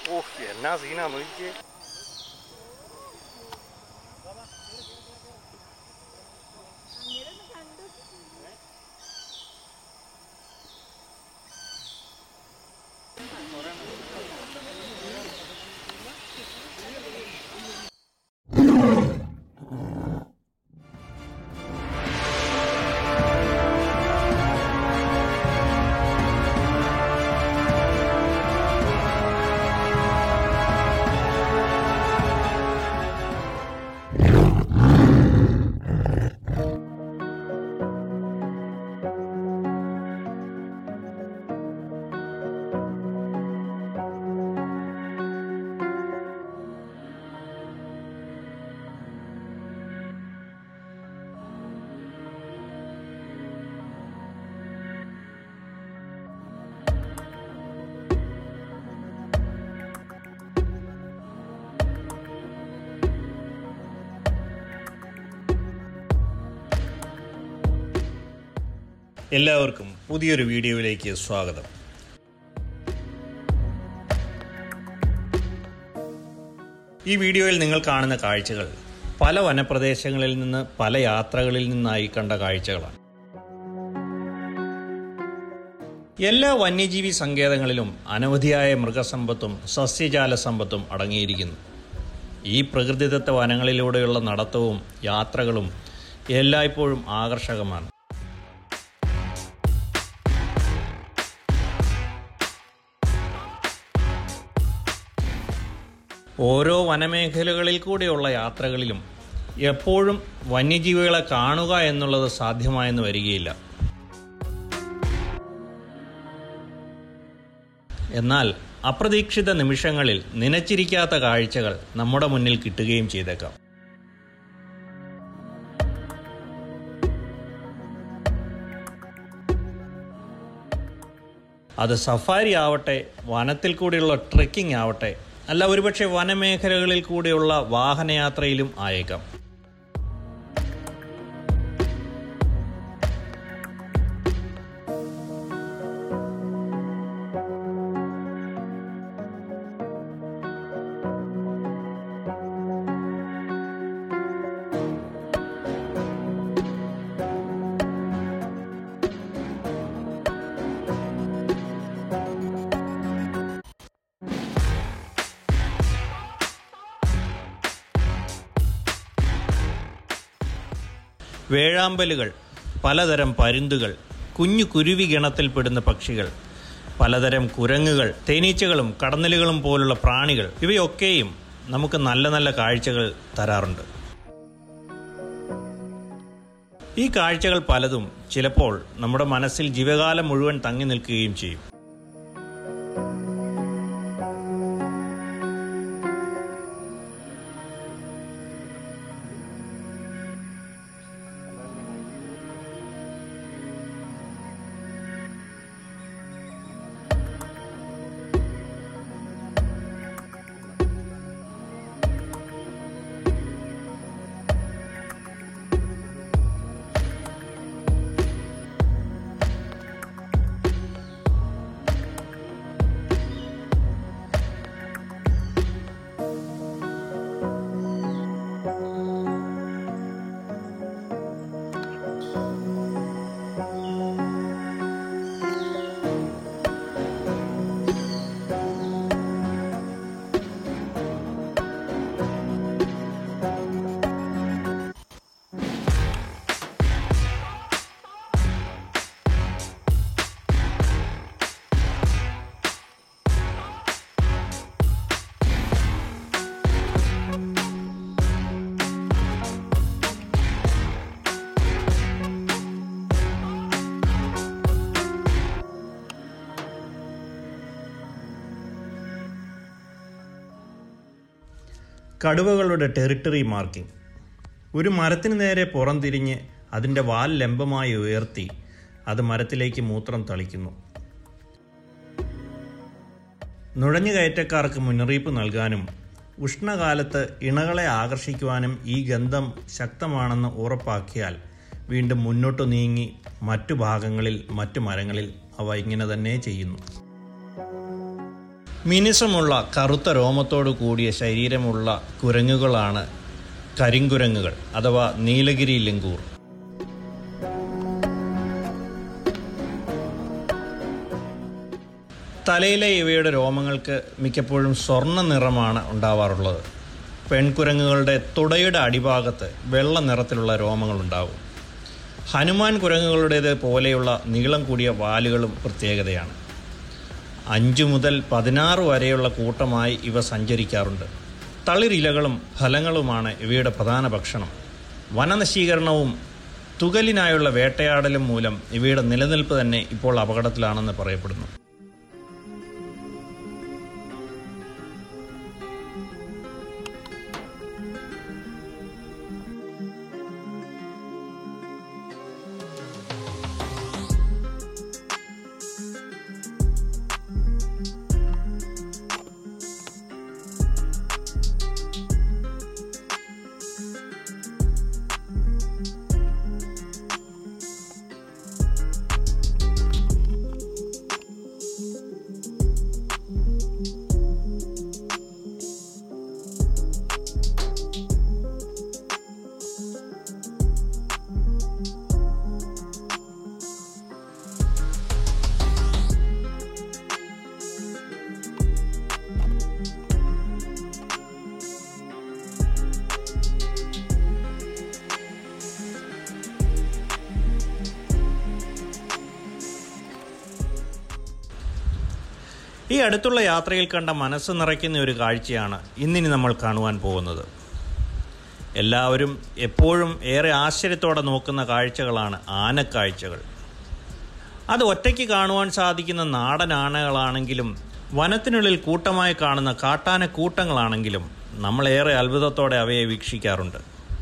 ഓ എന്നാ സീനാ നോക്കിയേ എല്ലാവർക്കും പുതിയൊരു വീഡിയോയിലേക്ക് സ്വാഗതം ഈ വീഡിയോയിൽ നിങ്ങൾ കാണുന്ന കാഴ്ചകൾ പല വനപ്രദേശങ്ങളിൽ നിന്ന് പല യാത്രകളിൽ നിന്നായി കണ്ട കാഴ്ചകളാണ് എല്ലാ വന്യജീവി സങ്കേതങ്ങളിലും അനവധിയായ മൃഗസമ്പത്തും സസ്യജാല സമ്പത്തും അടങ്ങിയിരിക്കുന്നു ഈ പ്രകൃതിദത്ത വനങ്ങളിലൂടെയുള്ള നടത്തവും യാത്രകളും എല്ലായ്പ്പോഴും ആകർഷകമാണ് ഓരോ വനമേഖലകളിൽ കൂടെയുള്ള യാത്രകളിലും എപ്പോഴും വന്യജീവികളെ കാണുക എന്നുള്ളത് സാധ്യമായെന്ന് വരികയില്ല എന്നാൽ അപ്രതീക്ഷിത നിമിഷങ്ങളിൽ നനച്ചിരിക്കാത്ത കാഴ്ചകൾ നമ്മുടെ മുന്നിൽ കിട്ടുകയും ചെയ്തേക്കാം അത് സഫാരി ആവട്ടെ വനത്തിൽ കൂടിയുള്ള ട്രെക്കിംഗ് ആവട്ടെ അല്ല ഒരുപക്ഷെ വനമേഖലകളിൽ കൂടെയുള്ള വാഹനയാത്രയിലും ആയേക്കാം വേഴാമ്പലുകൾ പലതരം പരുന്തുകൾ കുഞ്ഞു കുരുവി ഗണത്തിൽപ്പെടുന്ന പക്ഷികൾ പലതരം കുരങ്ങുകൾ തേനീച്ചകളും കടന്നലുകളും പോലുള്ള പ്രാണികൾ ഇവയൊക്കെയും നമുക്ക് നല്ല നല്ല കാഴ്ചകൾ തരാറുണ്ട് ഈ കാഴ്ചകൾ പലതും ചിലപ്പോൾ നമ്മുടെ മനസ്സിൽ ജീവകാലം മുഴുവൻ തങ്ങി നിൽക്കുകയും ചെയ്യും കടുവകളുടെ ടെറിട്ടറി മാർക്കിംഗ് ഒരു മരത്തിന് നേരെ പുറംതിരിഞ്ഞ് അതിൻ്റെ വാൽ ലംബമായി ഉയർത്തി അത് മരത്തിലേക്ക് മൂത്രം തളിക്കുന്നു നുഴഞ്ഞുകയറ്റക്കാർക്ക് മുന്നറിയിപ്പ് നൽകാനും ഉഷ്ണകാലത്ത് ഇണകളെ ആകർഷിക്കുവാനും ഈ ഗന്ധം ശക്തമാണെന്ന് ഉറപ്പാക്കിയാൽ വീണ്ടും മുന്നോട്ട് നീങ്ങി മറ്റു ഭാഗങ്ങളിൽ മറ്റു മരങ്ങളിൽ അവ ഇങ്ങനെ തന്നെ ചെയ്യുന്നു മിനുസമുള്ള കറുത്ത രോമത്തോടു കൂടിയ ശരീരമുള്ള കുരങ്ങുകളാണ് കരിങ്കുരങ്ങുകൾ അഥവാ നീലഗിരി ലിങ്കൂർ തലയിലെ ഇവയുടെ രോമങ്ങൾക്ക് മിക്കപ്പോഴും സ്വർണ്ണ നിറമാണ് ഉണ്ടാവാറുള്ളത് പെൺകുരങ്ങുകളുടെ തുടയുടെ അടിഭാഗത്ത് വെള്ള നിറത്തിലുള്ള രോമങ്ങൾ ഉണ്ടാവും ഹനുമാൻ കുരങ്ങുകളുടേത് പോലെയുള്ള നീളം കൂടിയ വാലുകളും പ്രത്യേകതയാണ് അഞ്ചു മുതൽ പതിനാറ് വരെയുള്ള കൂട്ടമായി ഇവ സഞ്ചരിക്കാറുണ്ട് തളിരിലകളും ഫലങ്ങളുമാണ് ഇവയുടെ പ്രധാന ഭക്ഷണം വനനശീകരണവും തുകലിനായുള്ള വേട്ടയാടലും മൂലം ഇവയുടെ നിലനിൽപ്പ് തന്നെ ഇപ്പോൾ അപകടത്തിലാണെന്ന് പറയപ്പെടുന്നു ഈ അടുത്തുള്ള യാത്രയിൽ കണ്ട മനസ്സ് നിറയ്ക്കുന്ന ഒരു കാഴ്ചയാണ് ഇന്നിനി നമ്മൾ കാണുവാൻ പോകുന്നത് എല്ലാവരും എപ്പോഴും ഏറെ ആശ്ചര്യത്തോടെ നോക്കുന്ന കാഴ്ചകളാണ് ആനക്കാഴ്ചകൾ അത് ഒറ്റയ്ക്ക് കാണുവാൻ സാധിക്കുന്ന നാടൻ ആനകളാണെങ്കിലും വനത്തിനുള്ളിൽ കൂട്ടമായി കാണുന്ന കാട്ടാന കൂട്ടങ്ങളാണെങ്കിലും നമ്മളേറെ അത്ഭുതത്തോടെ അവയെ വീക്ഷിക്കാറുണ്ട്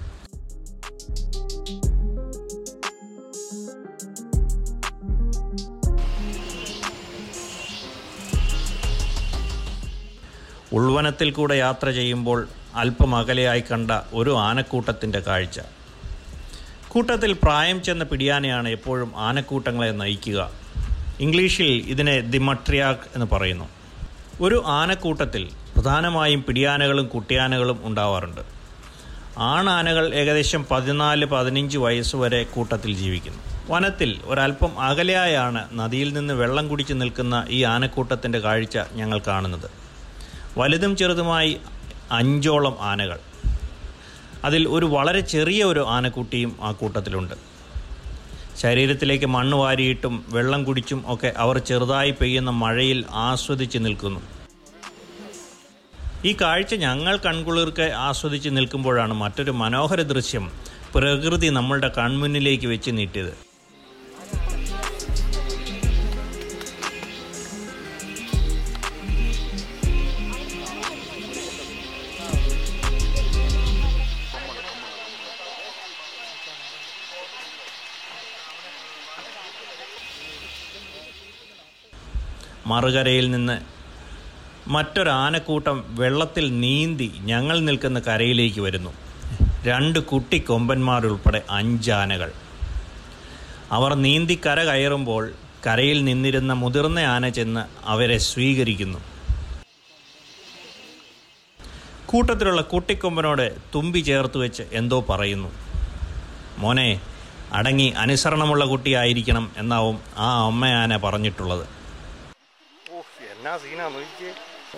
ഉൾവനത്തിൽ കൂടെ യാത്ര ചെയ്യുമ്പോൾ അല്പം അകലെയായി കണ്ട ഒരു ആനക്കൂട്ടത്തിൻ്റെ കാഴ്ച കൂട്ടത്തിൽ പ്രായം ചെന്ന പിടിയാനയാണ് എപ്പോഴും ആനക്കൂട്ടങ്ങളെ നയിക്കുക ഇംഗ്ലീഷിൽ ഇതിനെ ദിമട്രിയാക് എന്ന് പറയുന്നു ഒരു ആനക്കൂട്ടത്തിൽ പ്രധാനമായും പിടിയാനകളും കുട്ടിയാനകളും ഉണ്ടാവാറുണ്ട് ആണാനകൾ ഏകദേശം പതിനാല് പതിനഞ്ച് വയസ്സ് വരെ കൂട്ടത്തിൽ ജീവിക്കുന്നു വനത്തിൽ ഒരല്പം അകലെയായാണ് നദിയിൽ നിന്ന് വെള്ളം കുടിച്ച് നിൽക്കുന്ന ഈ ആനക്കൂട്ടത്തിൻ്റെ കാഴ്ച ഞങ്ങൾ കാണുന്നത് വലുതും ചെറുതുമായി അഞ്ചോളം ആനകൾ അതിൽ ഒരു വളരെ ചെറിയ ഒരു ആനക്കുട്ടിയും ആ കൂട്ടത്തിലുണ്ട് ശരീരത്തിലേക്ക് മണ്ണ് വാരിയിട്ടും വെള്ളം കുടിച്ചും ഒക്കെ അവർ ചെറുതായി പെയ്യുന്ന മഴയിൽ ആസ്വദിച്ച് നിൽക്കുന്നു ഈ കാഴ്ച ഞങ്ങൾ കൺകുളിർക്ക് ആസ്വദിച്ച് നിൽക്കുമ്പോഴാണ് മറ്റൊരു മനോഹര ദൃശ്യം പ്രകൃതി നമ്മളുടെ കൺമുന്നിലേക്ക് വെച്ച് നീട്ടിയത് മറുകരയിൽ നിന്ന് മറ്റൊരാനക്കൂട്ടം വെള്ളത്തിൽ നീന്തി ഞങ്ങൾ നിൽക്കുന്ന കരയിലേക്ക് വരുന്നു രണ്ട് കുട്ടിക്കൊമ്പന്മാരുൾപ്പെടെ അഞ്ചാനകൾ അവർ നീന്തി കര കയറുമ്പോൾ കരയിൽ നിന്നിരുന്ന മുതിർന്ന ആന ചെന്ന് അവരെ സ്വീകരിക്കുന്നു കൂട്ടത്തിലുള്ള കുട്ടിക്കൊമ്പനോട് തുമ്പി ചേർത്ത് വെച്ച് എന്തോ പറയുന്നു മോനെ അടങ്ങി അനുസരണമുള്ള കുട്ടിയായിരിക്കണം എന്നാവും ആ അമ്മയാന പറഞ്ഞിട്ടുള്ളത് ഓ എന്നാ സീനാ നോക്കിയേ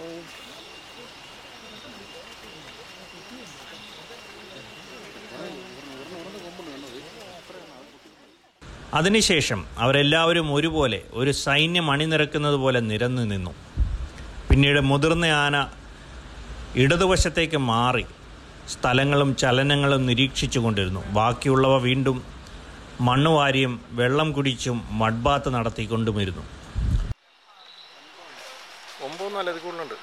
അതിനുശേഷം അവരെല്ലാവരും ഒരുപോലെ ഒരു സൈന്യം അണിനിരക്കുന്നത് പോലെ നിരന്നു നിന്നു പിന്നീട് മുതിർന്ന ആന ഇടതുവശത്തേക്ക് മാറി സ്ഥലങ്ങളും ചലനങ്ങളും നിരീക്ഷിച്ചു കൊണ്ടിരുന്നു ബാക്കിയുള്ളവ വീണ്ടും മണ്ണുവാരിയും വെള്ളം കുടിച്ചും മഡ്ബാത്ത് നടത്തിക്കൊണ്ടുമിരുന്നു ഒമ്പതൊന്നല്ല ഇത് കൂടുതലുണ്ട്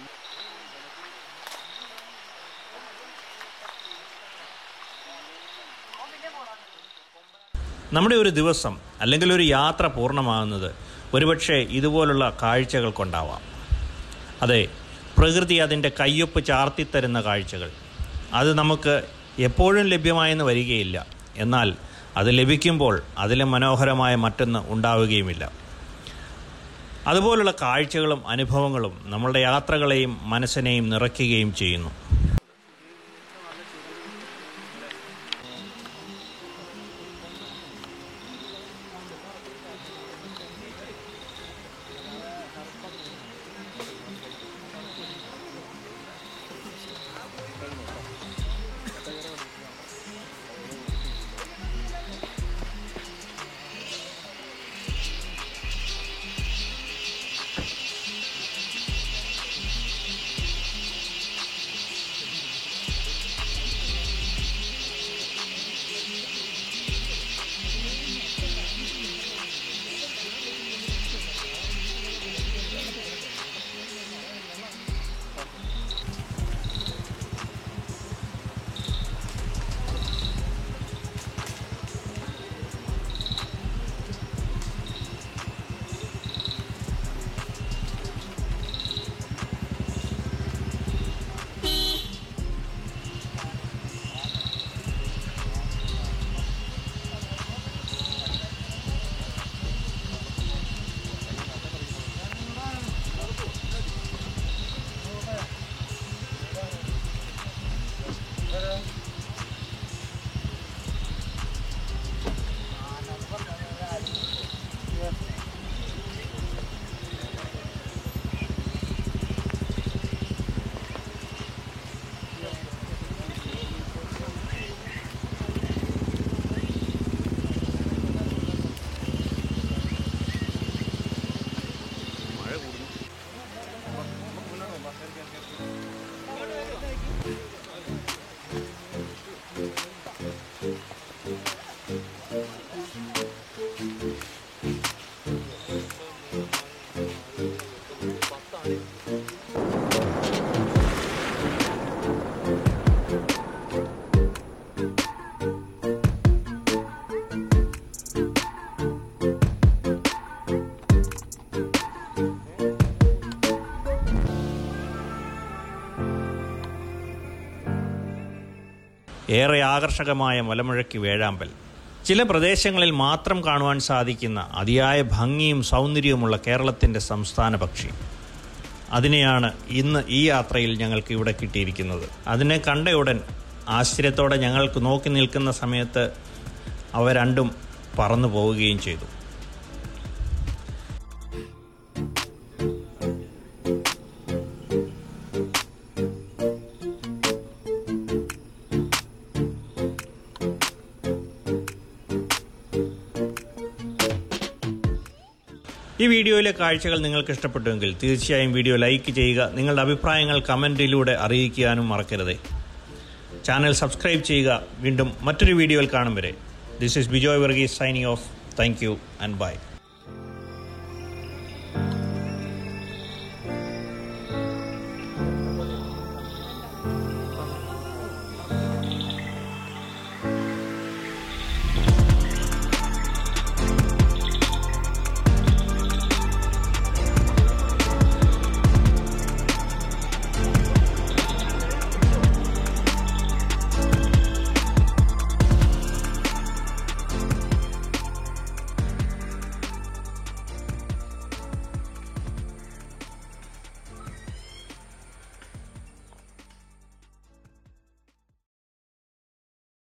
നമ്മുടെ ഒരു ദിവസം അല്ലെങ്കിൽ ഒരു യാത്ര പൂർണ്ണമാകുന്നത് ഒരുപക്ഷെ ഇതുപോലുള്ള കാഴ്ചകൾ കൊണ്ടാവാം അതെ പ്രകൃതി അതിൻ്റെ കയ്യൊപ്പ് ചാർത്തിത്തരുന്ന കാഴ്ചകൾ അത് നമുക്ക് എപ്പോഴും ലഭ്യമായെന്ന് വരികയില്ല എന്നാൽ അത് ലഭിക്കുമ്പോൾ അതിലും മനോഹരമായ മറ്റൊന്ന് ഉണ്ടാവുകയുമില്ല അതുപോലുള്ള കാഴ്ചകളും അനുഭവങ്ങളും നമ്മളുടെ യാത്രകളെയും മനസ്സിനെയും നിറയ്ക്കുകയും ചെയ്യുന്നു ഏറെ ആകർഷകമായ മലമുഴക്കി വേഴാമ്പൽ ചില പ്രദേശങ്ങളിൽ മാത്രം കാണുവാൻ സാധിക്കുന്ന അതിയായ ഭംഗിയും സൗന്ദര്യവുമുള്ള കേരളത്തിൻ്റെ സംസ്ഥാന പക്ഷി അതിനെയാണ് ഇന്ന് ഈ യാത്രയിൽ ഞങ്ങൾക്ക് ഇവിടെ കിട്ടിയിരിക്കുന്നത് അതിനെ കണ്ടയുടൻ ആശ്ചര്യത്തോടെ ഞങ്ങൾക്ക് നോക്കി നിൽക്കുന്ന സമയത്ത് അവ രണ്ടും പറന്നു പോവുകയും ചെയ്തു ഈ വീഡിയോയിലെ കാഴ്ചകൾ നിങ്ങൾക്ക് ഇഷ്ടപ്പെട്ടുവെങ്കിൽ തീർച്ചയായും വീഡിയോ ലൈക്ക് ചെയ്യുക നിങ്ങളുടെ അഭിപ്രായങ്ങൾ കമൻറ്റിലൂടെ അറിയിക്കാനും മറക്കരുത് ചാനൽ സബ്സ്ക്രൈബ് ചെയ്യുക വീണ്ടും മറ്റൊരു വീഡിയോയിൽ കാണും വരെ this is Bijoy Varghese signing off thank you and by